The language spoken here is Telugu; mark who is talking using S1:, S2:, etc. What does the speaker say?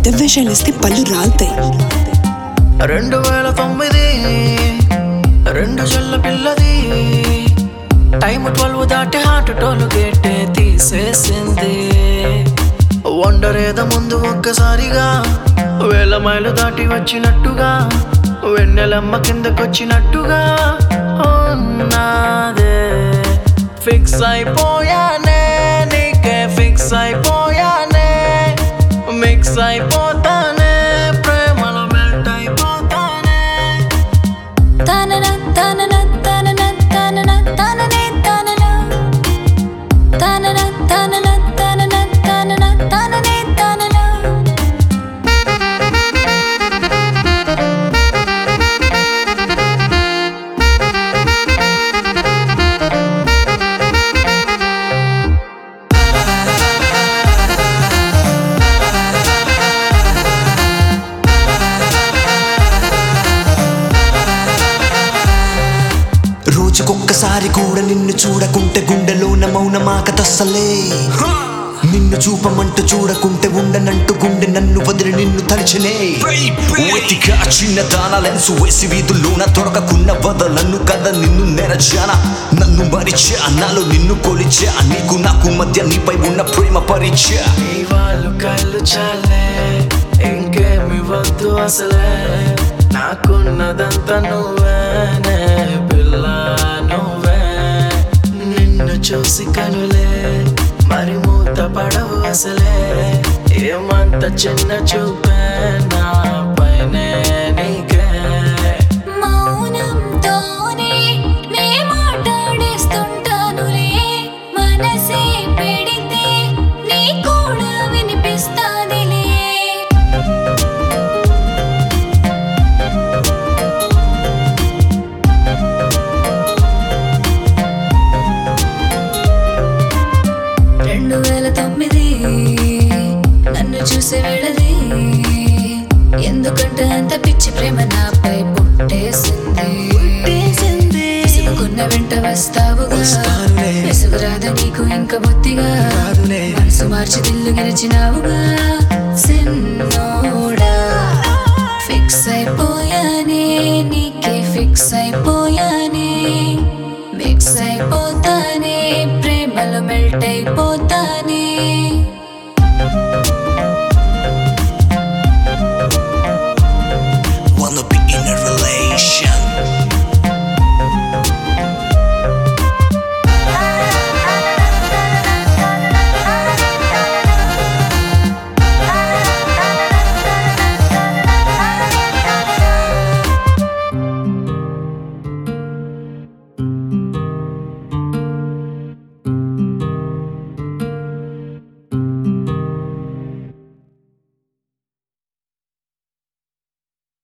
S1: పెద్ద వేషాలు ఇస్తే పళ్ళు రాలుతాయి
S2: రెండు వేల తొమ్మిది రెండు చెల్ల పిల్లది టైం ట్వెల్వ్ దాటి హార్ట్ టోలు గేటే తీసేసింది వండర్ ఏదో ముందు ఒక్కసారిగా వేల మైలు దాటి వచ్చినట్టుగా వెన్నెలమ్మ కిందకొచ్చినట్టుగా ఉన్నదే ఫిక్స్ అయిపోయానే నీకే ఫిక్స్ అయిపోయానే మిక్స్ అయిపోతానే ప్రేమలో మెల్ట్ అయిపోతానే
S3: తనన తనన తనన తనన తననే తనన తనన తనన తనన తనన తననే తనన
S4: రోజుకొక్కసారి కూడా నిన్ను చూడకుంటే గుండెలోన మౌనమాక తస్సలే నిన్ను చూపమంటూ చూడకుంటే ఉండనంటూ గుండె నన్ను వదిలి నిన్ను తలిచలే వెతిక చిన్న దాన లెన్స్ వేసి వీధుల్లోన దొరకకున్న వదలను కదా నిన్ను నెరచానా నన్ను మరిచా నాలో నిన్ను కొలిచా నీకు నాకు మధ్య నీపై ఉన్న ప్రేమ పరిచా
S2: నీ వాళ్ళు కళ్ళు చాలే ఇంకేమి వద్దు అసలే నాకున్నదంతా నువ్వేనే పిల్ల నువ్వే నిన్ను చూసి కనులే మరి మూత పడవు అసలే ఏమంత చిన్న చూపే నా పైనే నీకే
S3: మౌనంతోనే నే మాట్లాడేస్తుంటానులే మనసే పెడితే నీ కూడా వినిపిస్తాదిలే రెండు వేల తొమ్మిది నన్ను చూసే వెళ్ళది ఎందుకంటే అంత పిచ్చి ప్రేమ నాపై పుట్టేసింది విసుగుకున్న వెంట వస్తావుగా
S2: వస్తానులే.
S3: విసుగురాద నీకు ఇంకా బొత్తిగా
S2: రాదులే.
S3: మనసు మార్చి దిల్లు గెలిచినావుగా సిన్నోడా ఫిక్స్ అయిపోయానే నీకే ఫిక్స్ అయిపోయానే మిక్స్ అయిపోతానే ప్రేమలో మెల్ట్ అయిపోతానే